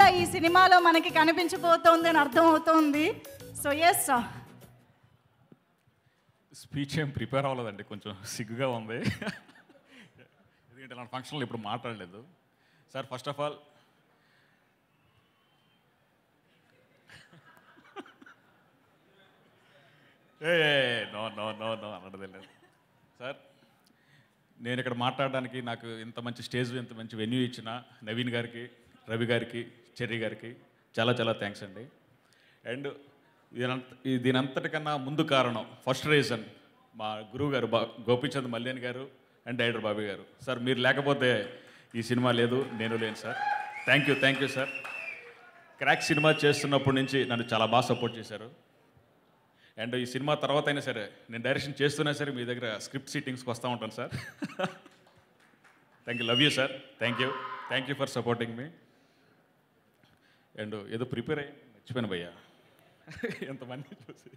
ఈ సినిమాలో మనకి కనిపించబోతోంది అని అర్థం అవుతోంది సో ఎస్ స్పీచ్ ఏం ప్రిపేర్ అవ్వలేదండి కొంచెం సిగ్గుగా ఉంది ఎందుకంటే ఇలాంటి ఫంక్షన్లో ఇప్పుడు మాట్లాడలేదు సార్ ఫస్ట్ ఆఫ్ ఆల్ ఏ నో నో నో నో అనడదే లేదు సార్ నేను ఇక్కడ మాట్లాడడానికి నాకు ఇంత మంచి స్టేజ్ ఇంత మంచి వెన్యూ ఇచ్చిన నవీన్ గారికి రవి గారికి చెర్రీ గారికి చాలా చాలా థ్యాంక్స్ అండి అండ్ దీనంత ఈ- దీనంతటికన్నా ముందు కారణం ఫస్ట్ రీజన్ మా గురువు గారు బా గోపీచంద్ మల్లేని గారు అండ్ డైరెక్టర్ బాబీ గారు సార్ మీరు లేకపోతే ఈ సినిమా లేదు నేను లేను sir thank you thank you sir Krack cinema చేస్తున్నప్పటి నుంచి నన్ను చాలా బాగా సపోర్ట్ చేశారు అండ్ ఈ సినిమా తర్వాత అయినా సరే నేను డైరెక్షన్ చేస్తున్నా సరే మీ దగ్గర స్క్రిప్ట్ సీటింగ్స్కి వస్తూ ఉంటాను sir thank you love you sir thank you thank you for supporting మీ అండ్ ఏదో ప్రిపేర్ అయ్యి మర్చిపోయాను భయ్యా ఎంతమంది చూసి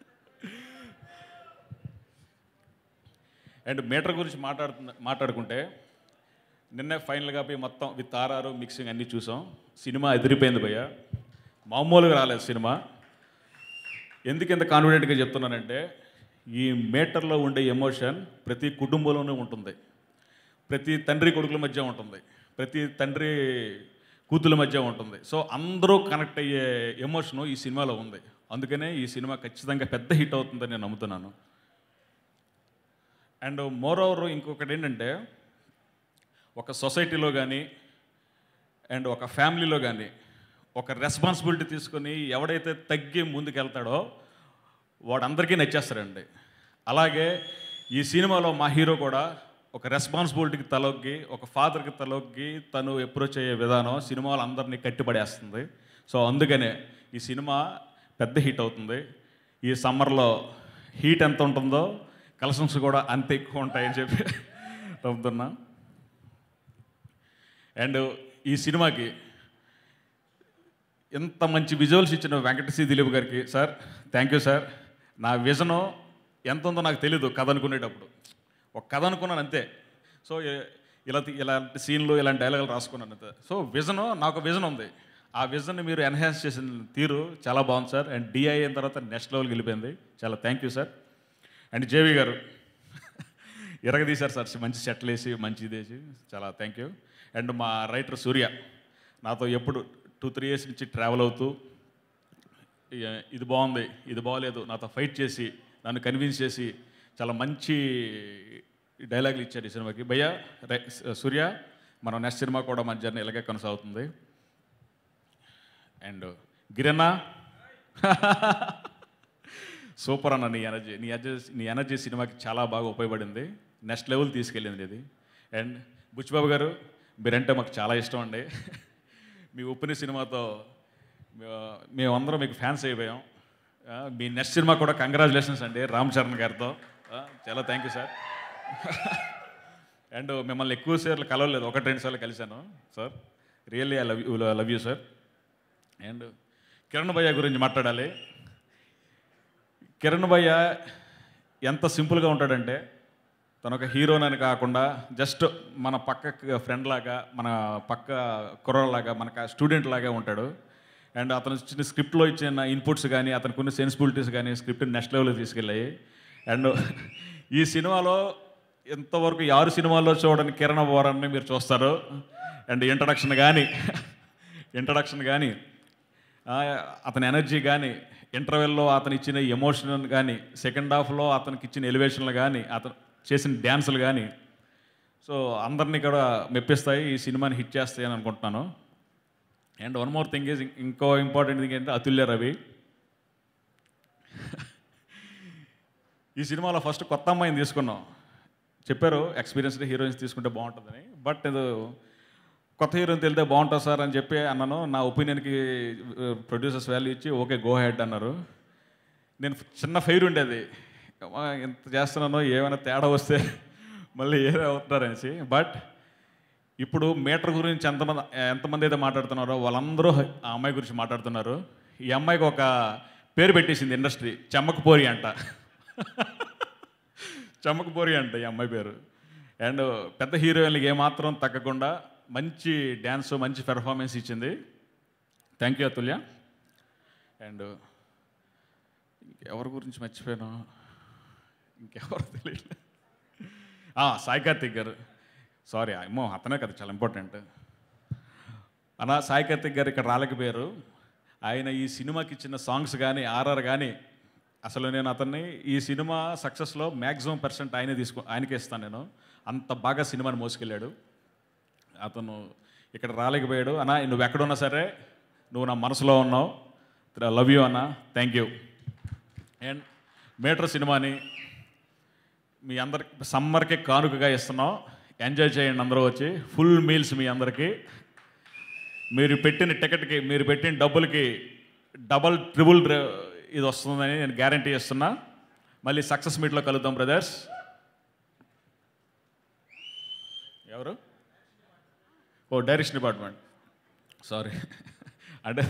అండ్ మీటర్ గురించి మాట్లాడుతున్న మాట్లాడుకుంటే నిన్నే ఫైనల్గా పోయి మొత్తం విత్ ఆర్ఆర్ మిక్సింగ్ అన్నీ చూసాం సినిమా ఎదిరిపోయింది భయ్య మామూలుగా రాలేదు సినిమా ఎందుకు ఇంత కాన్ఫిడెంట్గా చెప్తున్నానంటే ఈ మేటర్లో ఉండే ఎమోషన్ ప్రతి కుటుంబంలోనే ఉంటుంది ప్రతి తండ్రి కొడుకుల మధ్య ఉంటుంది ప్రతి తండ్రి కూతుల మధ్య ఉంటుంది సో అందరూ కనెక్ట్ అయ్యే ఎమోషను ఈ సినిమాలో ఉంది అందుకనే ఈ సినిమా ఖచ్చితంగా పెద్ద హిట్ అవుతుందని నేను నమ్ముతున్నాను అండ్ మోర్ ఓవర్ ఇంకొకటి ఏంటంటే ఒక సొసైటీలో కానీ అండ్ ఒక ఫ్యామిలీలో కానీ ఒక రెస్పాన్సిబిలిటీ తీసుకొని ఎవడైతే తగ్గి ముందుకెళ్తాడో వాడందరికీ నచ్చేస్తారండి అలాగే ఈ సినిమాలో మా హీరో కూడా ఒక రెస్పాన్సిబిలిటీకి తలొగ్గి ఒక ఫాదర్కి తలొగ్గి తను అప్రోచ్ అయ్యే విధానం సినిమాలో అందరినీ కట్టిపడేస్తుంది సో అందుకనే ఈ సినిమా పెద్ద హిట్ అవుతుంది ఈ సమ్మర్లో హీట్ ఎంత ఉంటుందో కలెక్షన్స్ కూడా అంత ఎక్కువ ఉంటాయని చెప్పి నమ్ముతున్నా అండ్ ఈ సినిమాకి ఇంత మంచి విజువల్స్ ఇచ్చిన వెంకటశ్రీ దిలీప్ గారికి సార్ థ్యాంక్ యూ సార్ నా విజను ఎంత ఉందో నాకు తెలీదు కథ అనుకునేటప్పుడు ఒక కథ అనుకున్నాను అంతే సో ఏ- ఇలా ఇలాంటి సీన్లు ఇలాంటి డైలాగులు రాసుకున్నాను అంతే సో విజన్ నాకు విజన్ ఉంది ఆ విజన్ని మీరు ఎన్హాన్స్ చేసిన తీరు చాలా బాగుంది సార్ అండ్ డిఐ అయిన తర్వాత నెక్స్ట్ లెవెల్కి వెళ్ళిపోయింది చాలా thank you sir and JV గారు ఇరగదీశారు సార్ మంచి సెట్లు వేసి మంచి ఇది వేసి చాలా థ్యాంక్ యూ అండ్ మా రైటర్ సూర్య నాతో ఎప్పుడు టూ త్రీ ఇయర్స్ నుంచి ట్రావెల్ అవుతూ ఇక ఇది బాగుంది ఇది బాగలేదు నాతో ఫైట్ చేసి నన్ను కన్విన్స్ చేసి చాలా మంచి డైలాగులు ఇచ్చారు ఈ సినిమాకి భయ్య రై- సూర్య మనం నెక్స్ట్ సినిమా కూడా మన జర్నీ ఇలాగే కొనసాగుతుంది అండ్ గిరన్న సూపర్ అన్న నీ ఎనర్జీ నీ ఎనర్జీ నీ ఎనర్జీ సినిమాకి చాలా బాగా ఉపయోగపడింది నెక్స్ట్ లెవెల్ తీసుకెళ్ళింది ఇది అండ్ బుచ్చిబాబు గారు మీరంటే మాకు చాలా ఇష్టం అండి మీ ఉప్పుని సినిమాతో మే- మేమందరం మీకు ఫ్యాన్స్ అయిపోయాం ఆ, మీ నెక్స్ట్ సినిమా కూడా కంగ్రాచులేషన్స్ అండి రామ్ చరణ్ గారితో ఆ, చాలా థ్యాంక్ యూ సార్ అండ్ మిమ్మల్ని ఎక్కువ సార్లు కలవలేదు ఒకటి రెండు సార్లు కలిశాను sir really I love you love you sir and Kiran భయ్య గురించి మాట్లాడాలి కిరణ్ భయ్య ఎంత సింపుల్గా ఉంటాడంటే తను ఒక హీరోనని కాకుండా జస్ట్ మన పక్క ఫ్రెండ్ లాగా మన పక్క కుర్రలాగా మన స్టూడెంట్ లాగా ఉంటాడు అండ్ అతను ఇచ్చిన స్క్రిప్ట్లో ఇచ్చిన ఇన్పుట్స్ కానీ అతనికి ఉన్న సెన్సిబిలిటీస్ కానీ స్క్రిప్ట్ నెక్స్ట్ లెవెల్కి తీసుకెళ్ళాయి అండ్ ఈ సినిమాలో ఎంతవరకు ఈ ఆరు సినిమాల్లో చూడని కిరణ్ బోరాన్ని మీరు చూస్తారు అండ్ ఇంట్రడక్షన్ కానీ ఇంట్రడక్షన్ కానీ ఆ, అతని ఎనర్జీ కానీ ఇంటర్వెల్లో అతను ఇచ్చిన ఎమోషన్ కానీ సెకండ్ హాఫ్లో అతనికి ఇచ్చిన ఎలివేషన్లు కానీ అతను చేసిన డ్యాన్సులు కానీ సో అందరినీ కూడా మెప్పిస్తాయి ఈ సినిమాని హిట్ చేస్తాయి అని అనుకుంటున్నాను and one more thing is ఇంకో ఇంపార్టెంట్ థింగ్ ఏంటంటే అతుల్య రవి ఈ సినిమాలో ఫస్ట్ కొత్త అమ్మాయిని తీసుకున్నాం చెప్పారు ఎక్స్పీరియన్స్డ్ హీరోయిన్స్ తీసుకుంటే బాగుంటుందని బట్ ఇది కొత్త హీరోయిన్ తెలితే బాగుంటుంది సార్ అని చెప్పి అన్నాను నా ఒపీనియన్కి ప్రొడ్యూసర్స్ వాల్యూ ఇచ్చి ఓకే గో హెడ్ అన్నారు నేను చిన్న ఫెయిర్ ఉండేది అమ్మా, ఎంత చేస్తున్నానో ఏమైనా తేడా వస్తే మళ్ళీ ఏదో అవుతారనేసి బట్ ఇప్పుడు మీటర్ గురించి ఎంతమంది ఎంతమంది అయితే మాట్లాడుతున్నారో వాళ్ళందరూ ఆ అమ్మాయి గురించి మాట్లాడుతున్నారు ఈ అమ్మాయికి ఒక పేరు పెట్టేసింది ఇండస్ట్రీ చెమ్మకపోరి అంట చెమ్మకపోరి అంట ఈ అమ్మాయి పేరు అండ్ పెద్ద హీరోయిన్లకి ఏమాత్రం తగ్గకుండా మంచి డ్యాన్స్ మంచి పెర్ఫార్మెన్స్ ఇచ్చింది థ్యాంక్ యూ అతుల్య అండ్ ఎవరి గురించి మర్చిపోయాను ఇంకెవరు తెలియదు ఆ, సాయి కార్తిక్ గారు సారీ అమ్మో అతనే కదా చాలా ఇంపార్టెంట్ అన్న సాయి కార్తిక్ గారు ఇక్కడ రాలేకపోయారు ఆయన ఈ సినిమాకి ఇచ్చిన సాంగ్స్ కానీ ఆర్ఆర్ కానీ అసలు నేను అతన్ని ఈ సినిమా సక్సెస్లో మ్యాక్సిమం పర్సెంట్ ఆయనే తీసుకో ఆయనకే ఇస్తాను నేను అంత బాగా సినిమాని మోసుకెళ్ళాడు అతను ఇక్కడ రాలేకపోయాడు అన్న నువ్వు ఎక్కడున్నా సరే నువ్వు నా మనసులో ఉన్నావు లవ్ యూ అన్న థ్యాంక్ యూ అండ్ మేటర్ సినిమాని మీ అందరికి సమ్మర్కి కానుకగా ఇస్తున్నాం ఎంజాయ్ చేయండి అందరూ వచ్చి ఫుల్ మీల్స్ మీ అందరికీ మీరు పెట్టిన టికెట్కి మీరు పెట్టిన డబ్బులకి డబల్ ట్రిబుల్ ఇది వస్తుందని నేను గ్యారంటీ ఇస్తున్నా మళ్ళీ సక్సెస్ మీట్లో కలుద్దాం బ్రదర్స్ ఎవరు ఓ డైరెక్షన్ డిపార్ట్మెంట్ సారీ అంటే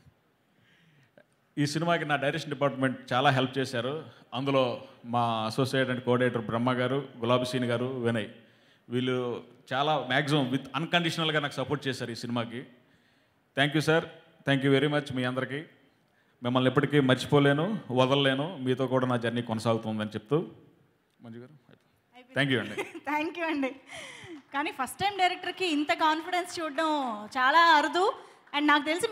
ఈ సినిమాకి నా డైరెక్షన్ డిపార్ట్మెంట్ చాలా హెల్ప్ చేశారు అందులో మా అసోసియేట్ అండ్ కోఆర్డినేటర్ బ్రహ్మ గారు గులాబీ సీన్ గారు వినయ్ వీళ్ళు చాలా మ్యాక్సిమం విత్ అన్కండిషనల్గా నాకు సపోర్ట్ చేశారు ఈ సినిమాకి thank you sir thank you very much మీ అందరికీ మిమ్మల్ని ఎప్పటికీ మర్చిపోలేను వదలలేను మీతో కూడా నా జర్నీ కొనసాగుతుందని చెప్తూ మంజు గారు థ్యాంక్ యూ అండి థ్యాంక్ యూ అండి కానీ ఫస్ట్ టైం డైరెక్టర్కి ఇంత కాన్ఫిడెన్స్ చూడడం చాలా అరుదు అండ్ నాకు తెలిసి